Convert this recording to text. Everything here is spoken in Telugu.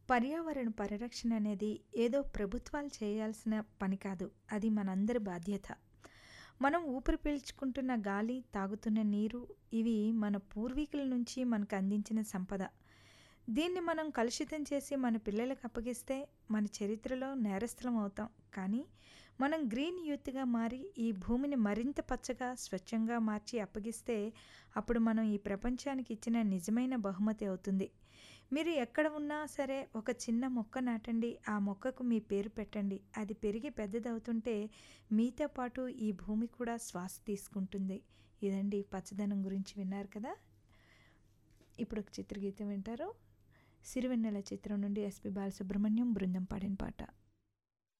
పర్యావరణ పరిరక్షణ అనేది ఏదో ప్రభుత్వాలు చేయాల్సిన పని కాదు అది మనందరి బాధ్యత మనం ఊపిరి పీల్చుకుంటున్న గాలి తాగుతున్న నీరు ఇవి మన పూర్వీకుల నుంచి మనకు అందించిన సంపద దీన్ని మనం కలుషితం చేసి మన పిల్లలకు అప్పగిస్తే మన చరిత్రలో నేరస్థలం అవుతాం కానీ మనం గ్రీన్ యూత్గా మారి ఈ భూమిని మరింత పచ్చగా స్వచ్ఛంగా మార్చి అప్పగిస్తే అప్పుడు మనం ఈ ప్రపంచానికి ఇచ్చిన నిజమైన బహుమతి అవుతుంది మీరు ఎక్కడ ఉన్నా సరే ఒక చిన్న మొక్క నాటండి ఆ మొక్కకు మీ పేరు పెట్టండి అది పెరిగి పెద్దదవుతుంటే మీతో పాటు ఈ భూమి కూడా శ్వాస తీసుకుంటుంది ఇదండి పచ్చదనం గురించి విన్నారు కదా ఇప్పుడు ఒక చిత్రగీతం వింటారు సిరివెన్నెల చిత్రం నుండి ఎస్పి బాలసుబ్రహ్మణ్యం బృందం పాడిన పాట